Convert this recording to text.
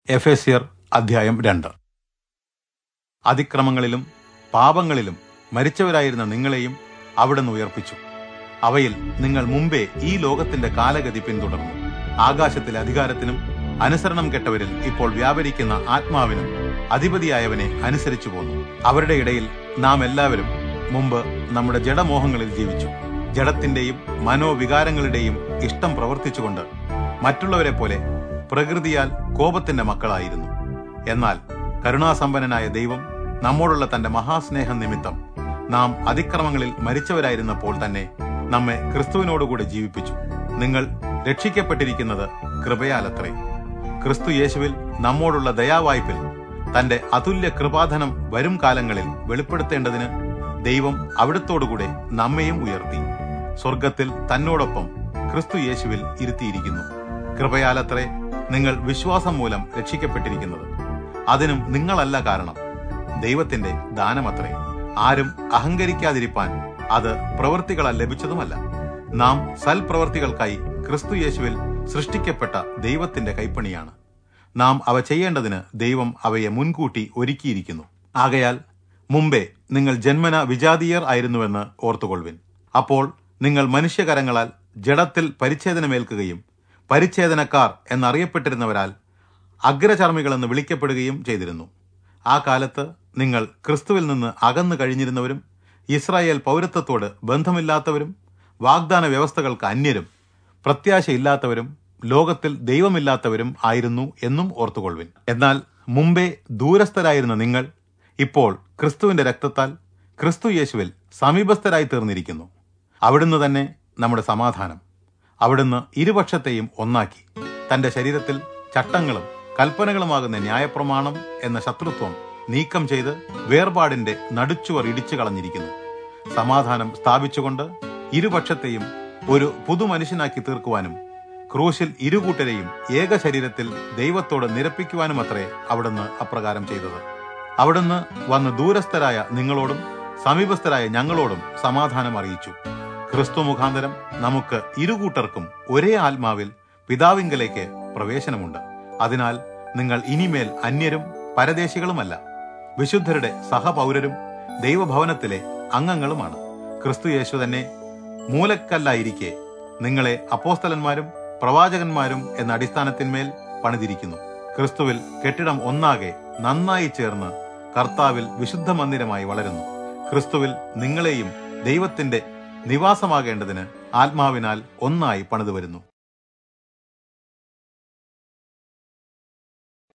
എഫേസ്യർ അധ്യായം രണ്ട് അതിക്രമങ്ങളിലും പാപങ്ങളിലും മരിച്ചവരായിരുന്ന നിങ്ങളെയും അവിടുന്ന് ഉയർപ്പിച്ചു അവയിൽ നിങ്ങൾ മുമ്പേ ഈ ലോകത്തിന്റെ കാലഗതി പിന്തുടർന്നു ആകാശത്തിലെ അധികാരത്തിനും അനുസരണം കെട്ടവരിൽ ഇപ്പോൾ വ്യാപരിക്കുന്ന ആത്മാവിനും അധിപതിയായവനെ അനുസരിച്ചു പോന്നു അവരുടെ ഇടയിൽ നാം എല്ലാവരും മുമ്പ് നമ്മുടെ ജഡമോഹങ്ങളിൽ ജീവിച്ചു ജഡത്തിന്റെയും മനോവികാരങ്ങളുടെയും ഇഷ്ടം പ്രവർത്തിച്ചുകൊണ്ട് മറ്റുള്ളവരെ പോലെ പ്രകൃതിയാൽ കോപത്തിന്റെ മക്കളായിരുന്നു എന്നാൽ കരുണാസമ്പന്നനായ ദൈവം നമ്മോടുള്ള തന്റെ മഹാസ്നേഹം നിമിത്തം നാം അതിക്രമങ്ങളിൽ മരിച്ചവരായിരുന്നപ്പോൾ തന്നെ നമ്മെ ക്രിസ്തുവിനോടുകൂടെ ജീവിപ്പിച്ചു നിങ്ങൾ രക്ഷിക്കപ്പെട്ടിരിക്കുന്നത് കൃപയാലത്രേ ക്രിസ്തു യേശുവിൽ നമ്മോടുള്ള ദയാവായ്പിൽ തന്റെ അതുല്യ കൃപാധനം വരും കാലങ്ങളിൽ വെളിപ്പെടുത്തേണ്ടതിന് ദൈവം അവിടുത്തോടുകൂടെ നമ്മയും ഉയർത്തി സ്വർഗത്തിൽ തന്നോടൊപ്പം ക്രിസ്തു യേശുവിൽ ഇരുത്തിയിരിക്കുന്നു കൃപയാലത്രേ നിങ്ങൾ വിശ്വാസം മൂലം രക്ഷിക്കപ്പെട്ടിരിക്കുന്നത് അതിനും നിങ്ങളല്ല കാരണം ദൈവത്തിന്റെ ദാനമത്രേ ആരും അഹങ്കരിക്കാതിരിപ്പാൻ അത് പ്രവൃത്തികളാൽ ലഭിച്ചതുമല്ല നാം സൽപ്രവർത്തികൾക്കായി ക്രിസ്തു യേശുവിൽ സൃഷ്ടിക്കപ്പെട്ട ദൈവത്തിന്റെ കൈപ്പണിയാണ് നാം അവ ചെയ്യേണ്ടതിന് ദൈവം അവയെ മുൻകൂട്ടി ഒരുക്കിയിരിക്കുന്നു ആകയാൽ മുമ്പേ നിങ്ങൾ ജന്മന വിജാതീയർ ആയിരുന്നുവെന്ന് ഓർത്തുകൊള്ളുവിൻ അപ്പോൾ നിങ്ങൾ മനുഷ്യകരങ്ങളാൽ ജഡത്തിൽ പരിച്ഛേദനമേൽക്കുകയും പരിച്ഛേദനക്കാർ എന്നറിയപ്പെട്ടിരുന്നവരാൽ അഗ്രചർമ്മികളെന്ന് വിളിക്കപ്പെടുകയും ചെയ്തിരുന്നു ആ കാലത്ത് നിങ്ങൾ ക്രിസ്തുവിൽ നിന്ന് അകന്നു കഴിഞ്ഞിരുന്നവരും ഇസ്രായേൽ പൗരത്വത്തോട് ബന്ധമില്ലാത്തവരും വാഗ്ദാന വ്യവസ്ഥകൾക്ക് അന്യരും പ്രത്യാശയില്ലാത്തവരും ലോകത്തിൽ ദൈവമില്ലാത്തവരും ആയിരുന്നു എന്നും ഓർത്തുകൊള്ളുവിൻ എന്നാൽ മുമ്പേ ദൂരസ്ഥരായിരുന്ന നിങ്ങൾ ഇപ്പോൾ ക്രിസ്തുവിന്റെ രക്തത്താൽ ക്രിസ്തു യേശുവിൽ സമീപസ്ഥരായി തീർന്നിരിക്കുന്നു അവിടുന്ന് തന്നെ നമ്മുടെ സമാധാനം അവിടുന്ന് ഇരുപക്ഷത്തെയും ഒന്നാക്കി തന്റെ ശരീരത്തിൽ ചട്ടങ്ങളും കൽപ്പനകളുമാകുന്ന ന്യായപ്രമാണം എന്ന ശത്രുത്വം നീക്കം ചെയ്ത് വേർപാടിന്റെ നടുച്ചുവർ ഇടിച്ചു കളഞ്ഞിരിക്കുന്നു സമാധാനം സ്ഥാപിച്ചുകൊണ്ട് ഇരുപക്ഷത്തെയും ഒരു പുതുമനുഷ്യനാക്കി തീർക്കുവാനും ക്രൂശിൽ ഇരുകൂട്ടരെയും ഏക ശരീരത്തിൽ ദൈവത്തോട് നിരപ്പിക്കുവാനുമത്രേ അവിടുന്ന് അപ്രകാരം ചെയ്തത് അവിടുന്ന് വന്ന് ദൂരസ്ഥരായ നിങ്ങളോടും സമീപസ്ഥരായ ഞങ്ങളോടും സമാധാനം അറിയിച്ചു ക്രിസ്തു മുഖാന്തരം നമുക്ക് ഇരുകൂട്ടർക്കും ഒരേ ആത്മാവിൽ പിതാവിങ്കലേക്ക് പ്രവേശനമുണ്ട് അതിനാൽ നിങ്ങൾ ഇനിമേൽ അന്യരും പരദേശികളുമല്ല വിശുദ്ധരുടെ സഹപൗരരും ദൈവഭവനത്തിലെ അംഗങ്ങളുമാണ് ക്രിസ്തു യേശു തന്നെ മൂലക്കല്ലായിരിക്കെ നിങ്ങളെ അപ്പോസ്തലന്മാരും പ്രവാചകന്മാരും എന്ന അടിസ്ഥാനത്തിന്മേൽ പണിതിരിക്കുന്നു ക്രിസ്തുവിൽ കെട്ടിടം ഒന്നാകെ നന്നായി ചേർന്ന് കർത്താവിൽ വിശുദ്ധ മന്ദിരമായി വളരുന്നു ക്രിസ്തുവിൽ നിങ്ങളെയും ദൈവത്തിന്റെ നിവാസമാകേണ്ടതിന് ആത്മാവിനാൽ ഒന്നായി പണിതു വരുന്നു